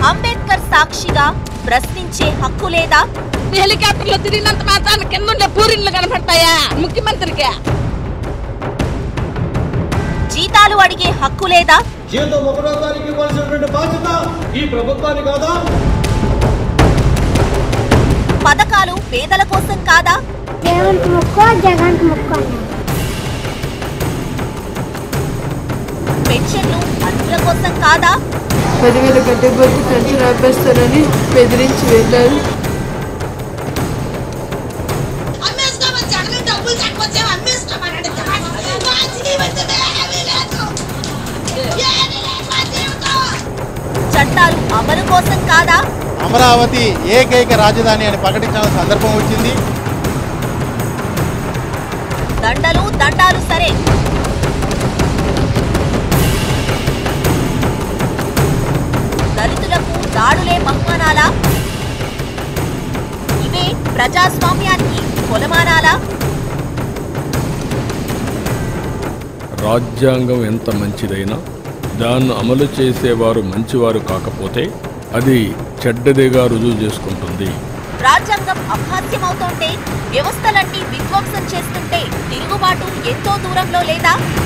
అంబేద్కర్ సాక్షిగా ప్రశ్నించే హక్కు లేదా హెలికాప్టర్లో తిరిగినంత మాత్రాన కింద ఉండే పూరిన్లు కనపడతాయా ముఖ్యమంత్రికి జీతాలు అడిగే హక్కు లేదా జీతం ఒకటో తారీఖు ఇవ్వాల్సినటువంటి బాధ్యత ఈ ప్రభుత్వానికి కాదా పథకాలు పేదల కోసం కాదా దేవునికి మొక్కో జగన్కి మొక్కో అన్నాడు పెన్షన్లు అర్హుల కోసం కాదా పదివేల కట్టబోతే పెన్షన్ ఆపేస్తారని బెదిరించి వెళ్ళారు అమ్మేసుకోమని జగన్ డబ్బులు తక్కువ అమ్మేసుకోమని చట్టాలు అమలు కోసం కాదా అమరావతి ఏకైక రాజధాని అని ప్రకటించిన సందర్భం వచ్చింది దండలు దండాలు సరే దళితులకు దాడులే బహుమానాలా ఇవే ప్రజాస్వామ్యానికి కొలమానాలా రాజ్యాంగం ఎంత మంచిదైనా దాన్ని అమలు చేసేవారు మంచివారు కాకపోతే అది చెడ్డదిగా రుజువు చేసుకుంటుంది రాజ్యాంగం అభాస్యమవుతోంటే వ్యవస్థలన్నీ విధ్వంసం చేస్తుంటే తిరుగుబాటు ఎంతో దూరంలో లేదా